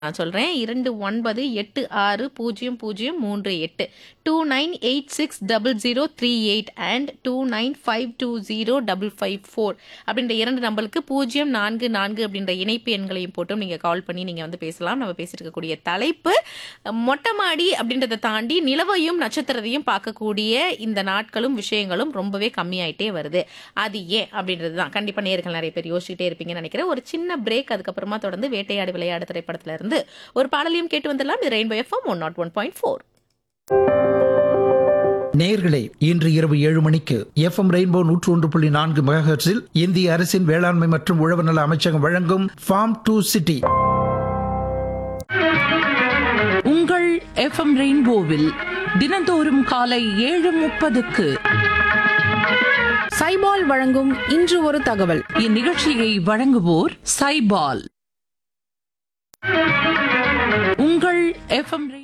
நான் சொல்றேன். 29860308 29860038 அண்ட் 29520554 அப்படின்ற 2 நம்பருக்கு 044 அப்படின்ற இணைப்பு எண்களையும் போட்டும் நீங்க கால் பண்ணி நீங்க வந்து பேசலாம். நம்ம பேசிட்டு இருக்கக்கூடிய தலைப்பு மொட்டை மாடி அப்படின்றத தாண்டி நிலவையும் நட்சத்திரத்தையும் பார்க்கக்கூடிய இந்த நாட்களும் விஷயங்களும் ரொம்பவே கம்மியாயிட்டே வருது. அது ஏன் அப்படின்றது தான். கண்டிப்பா நேயர்கள் நிறைய பேர் யோசிச்சுட்டே இருப்பீங்கன்னு நினைக்கிறேன். ஒரு சின்ன பிரேக் அதுக்கப்புறமா தொடர்ந்து வேட்டையாடு விளையாடு திரைப்படத்துல இருந்து ஒரு பாடலையும் கேட்டு வந்துடலாம். இது rainbow FM one naught one point four நேயர்களே இன்று இரவு ஏழு மணிக்கு எஃப்எம் ரெயின்போ நூற்று ஒன்று புள்ளி நான்கு மெகாஹெர்ட்ஸில் இந்திய அரசின் வேளாண்மை மற்றும் உழவு நல அமைச்சகம் வழங்கும் ஃபார்ம் டு சிட்டி உங்கள் எஃப்எம் ரெயின்போவில் தினந்தோறும் காலை ஏழு முப்பதுக்கு சைபால் வழங்கும் இன்று ஒரு தகவல் இந்நிகழ்ச்சியை வழங்குவோர் சைபால் உங்கள் எஃப்எம்